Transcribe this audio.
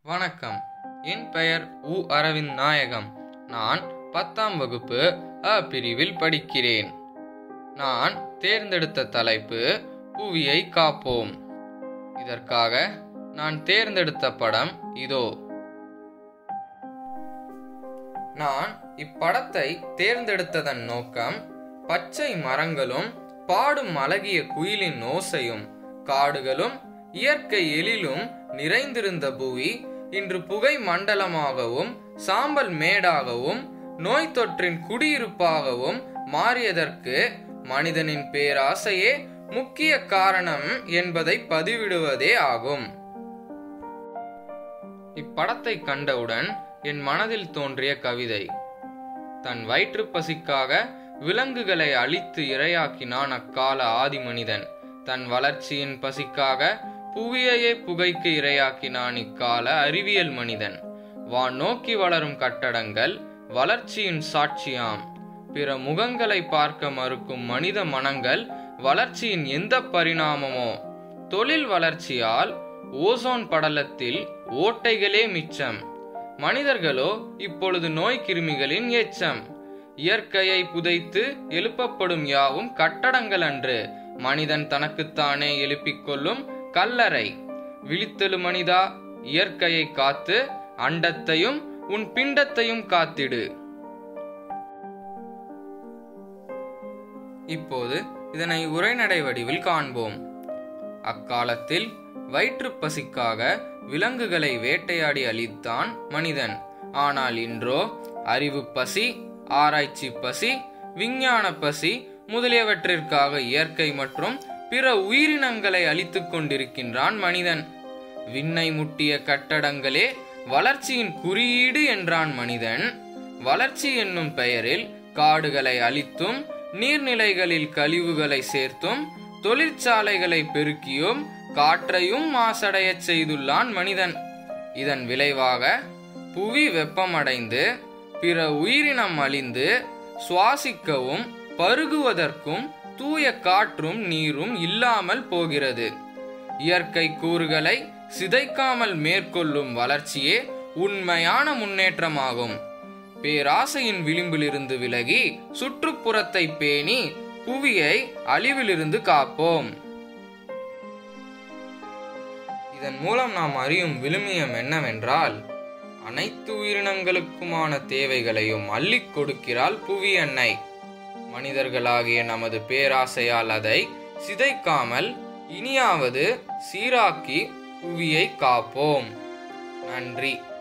வணக்கம் என் பெயர் உ அரவிந்த் நாயகம் நான் பத்தாம் வகுப்பு அ பிரிவில் படிக்கிறேன் நான் தேர்ந்தெடுத்த தலைப்பு புவியை காப்போம் இதற்காக நான் தேர்ந்தெடுத்த படம் இதோ நான் இப்படத்தை தேர்ந்தெடுத்ததன் நோக்கம் பச்சை மரங்களும் பாடும் அழகிய குயிலின் ஓசையும் காடுகளும் இயற்கை எழிலும் நிறைந்திருந்த புவி இன்று புகை மண்டலமாகவும் சாம்பல் மேடாகவும் நோய் தொற்றின் குடியிருப்பாகவும் மாறியதற்கு மனிதனின் பேராசையே முக்கிய காரணம் என்பதை பதிவிடுவதே ஆகும் இப்படத்தை கண்டவுடன் என் மனதில் தோன்றிய கவிதை தன் வயிற்று பசிக்காக விலங்குகளை அழித்து இரையாக்கினான் அக்கால ஆதி மனிதன் தன் வளர்ச்சியின் பசிக்காக புவியையே புகைக்கு இரையாக்கினான் இக்கால அறிவியல் மனிதன் வான் நோக்கி வளரும் கட்டடங்கள் வளர்ச்சியின் சாட்சியாம் பிற முகங்களை பார்க்க மறுக்கும் மனித மனங்கள் வளர்ச்சியின் எந்த பரிணாமமோ தொழில் வளர்ச்சியால் ஓசோன் படலத்தில் ஓட்டைகளே மிச்சம் மனிதர்களோ இப்பொழுது நோய் கிருமிகளின் எச்சம் இயற்கையை புதைத்து எழுப்பப்படும் யாவும் கட்டடங்கள் அன்று மனிதன் தனக்குத்தானே எழுப்பிக் கொள்ளும் கல்லறை விழித்தெழு மனிதா இயற்கையை காத்து அண்டத்தையும் உன் பிண்டத்தையும் காத்திடு இப்போது இதனை உரைநடை வடிவில் காண்போம் அக்காலத்தில் வயிற்று பசிக்காக விலங்குகளை வேட்டையாடி அழித்தான் மனிதன் ஆனால் இன்றோ அறிவு பசி ஆராய்ச்சி பசி விஞ்ஞான பசி முதலியவற்றிற்காக இயற்கை மற்றும் பிற உயிரினங்களை அழித்துக் கொண்டிருக்கின்றான் மனிதன் விண்ணை முட்டிய கட்டடங்களே வளர்ச்சியின் குறியீடு என்றான் மனிதன் வளர்ச்சி என்னும் பெயரில் காடுகளை அழித்தும் நீர்நிலைகளில் கழிவுகளை சேர்த்தும் தொழிற்சாலைகளை பெருக்கியும் காற்றையும் மாசடையச் செய்துள்ளான் மனிதன் இதன் விளைவாக புவி வெப்பமடைந்து பிற உயிரினம் அழிந்து சுவாசிக்கவும் பருகுவதற்கும் தூய காற்றும் நீரும் இல்லாமல் போகிறது இயற்கை கூறுகளை சிதைக்காமல் மேற்கொள்ளும் வளர்ச்சியே உண்மையான முன்னேற்றமாகும் பேராசையின் விளிம்பிலிருந்து விலகி சுற்றுப்புறத்தை பேணி புவியை அழிவிலிருந்து காப்போம் இதன் மூலம் நாம் அறியும் விழுமியம் என்னவென்றால் அனைத்து உயிரினங்களுக்குமான தேவைகளையும் அள்ளிக் கொடுக்கிறாள் புவி அன்னை மனிதர்களாகிய நமது பேராசையால் அதை சிதைக்காமல் இனியாவது சீராக்கி புவியை காப்போம் நன்றி